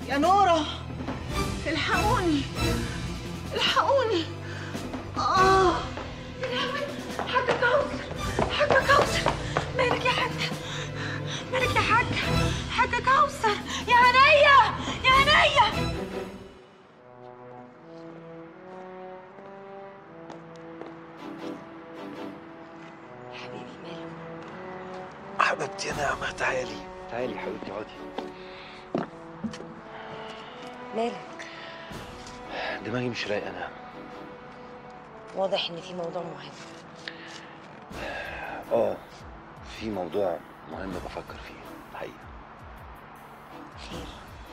يا نورة الحقوني الحقوني اه يا لهوي حاجة كوثر حاجة كوثر مالك يا حاج مالك يا حاج حاجة كوثر يا عينيا يا عينيا حبيبي ماله حبيبتي يا نعمة تعالي تعالي يا حبيبتي اقعدي مالك دماغي مش رايقة أنا واضح ان في موضوع مهم اه في موضوع مهم بفكر فيه الحقيقة خير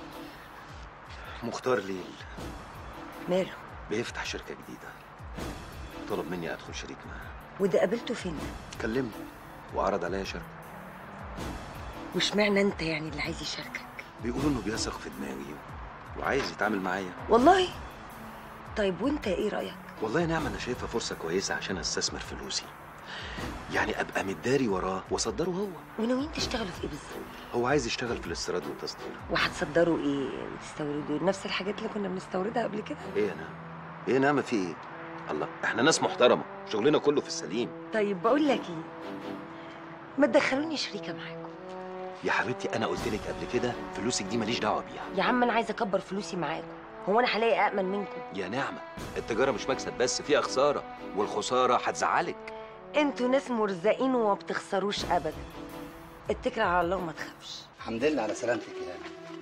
مختار ليل ماله بيفتح شركة جديدة طلب مني أدخل شريك معاه وده قابلته فين كلمني وعرض عليا شركة واشمعنى انت يعني اللي عايز يشاركك بيقولوا إنه بيثق في دماغي وعايز يتعامل معايا والله طيب وانت ايه رايك والله يا نعمة أنا شايفها فرصة كويسة عشان أستثمر فلوسي يعني أبقى متداري وراه وأصدره هو وناويين تشتغلوا في ايه بالظبط هو عايز يشتغل في الاستيراد والتصدير وهتصدروا ايه وتستوردوا نفس الحاجات اللي كنا بنستوردها قبل كده إيه يا نعمة؟ إيه يا نعمة في إيه؟ الله إحنا ناس محترمة شغلنا كله في السليم طيب بقول لك ايه ما تدخلوني شريكه معاكم يا حبيبتي أنا قلت لك قبل كده فلوسك دي ماليش دعوة بيها يا عم انا عايزه اكبر فلوسي معاكم هو انا هلاقي امن منكم يا نعمة التجارة مش مكسب بس فيها خسارة والخسارة هتزعلك انتوا ناس مرزقين وما بتخسروش ابدا اتكل على الله وما تخافش الحمد لله على سلامتك يا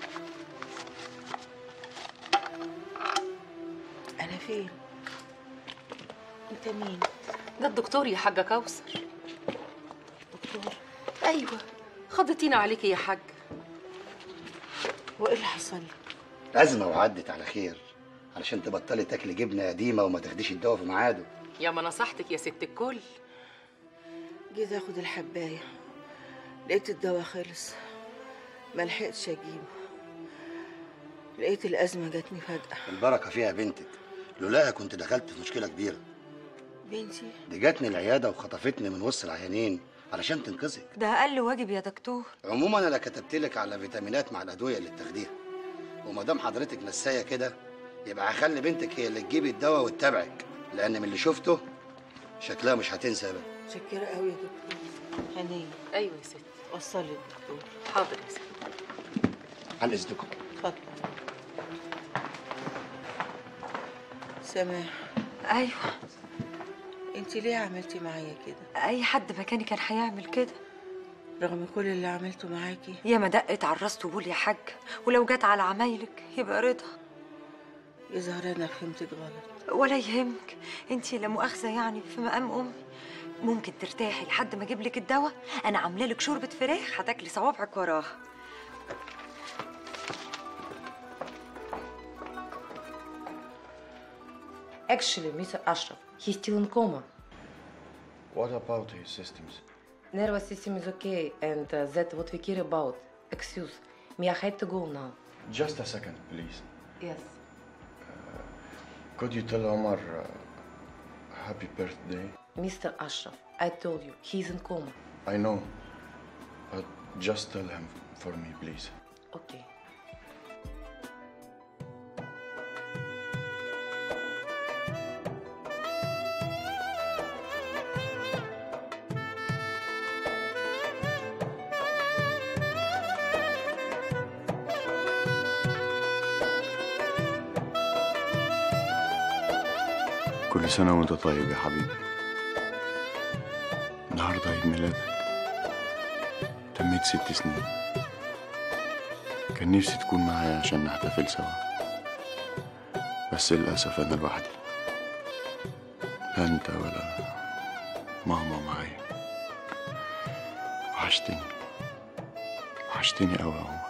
انا فين انت مين ده الدكتور يا حاجة كوثر دكتور أيوة خضتينا عليكي يا حاج وايه اللي حصل لي أزمة وعدت على خير علشان تبطلي تاكلي جبنة قديمة وما تاخديش الدواء في ميعاده يا ما نصحتك يا ست الكل جيت اخد الحبايه لقيت الدواء خلص ما لحقتش اجيبه لقيت الازمه جاتني فجاه البركة فيها بنتك لولاها كنت دخلت في مشكلة كبيرة بنتي دي جاتني العيادة وخطفتني من وسط العيانين علشان تنقذك ده اقل واجب يا دكتور عموما انا كتبت لك على فيتامينات مع الادويه اللي بتاخديها وما دام حضرتك نسايه كده يبقى هخلي بنتك هي اللي تجيب الدواء وتتابعك لان من اللي شفته شكلها مش هتنسى ابدا متشكره قوي يا دكتور هنيه أيوة يا ست وصلي الدكتور حاضر يا ست عن اذنكم اتفضل سماح ايوه انت ليه عملتي معايا كده اي حد مكاني كان هيعمل كده رغم كل اللي عملته معاكي يا ما دقت على الراس طبول يا حاج ولو جت على عمايلك يبقى رضا يظهر انا فهمتك غلط ولا يهمك انتي لا مؤاخذه يعني في مقام امي ممكن ترتاحي لحد ما اجيب لك الدواء انا عامله لك شوربه فراخ هتاكلي صوابعك وراها Actually, Mr. Ashraf, he's still in coma. What about his systems? Nervous system is okay, and uh, that's what we care about. Excuse me, I have to go now. Just a second, please. Yes. Could you tell Omar uh, happy birthday? Mr. Ashraf, I told you, he's in coma. I know, but just tell him for me, please. Okay. كل سنة وانت طيب يا حبيبي النهاردة عيد ميلادك تميت ست سنين كان نفسي تكون معايا عشان نحتفل سوا بس للأسف أنا لوحدي لا أنت ولا ماما معايا وحشتني وحشتني أوي يا عمر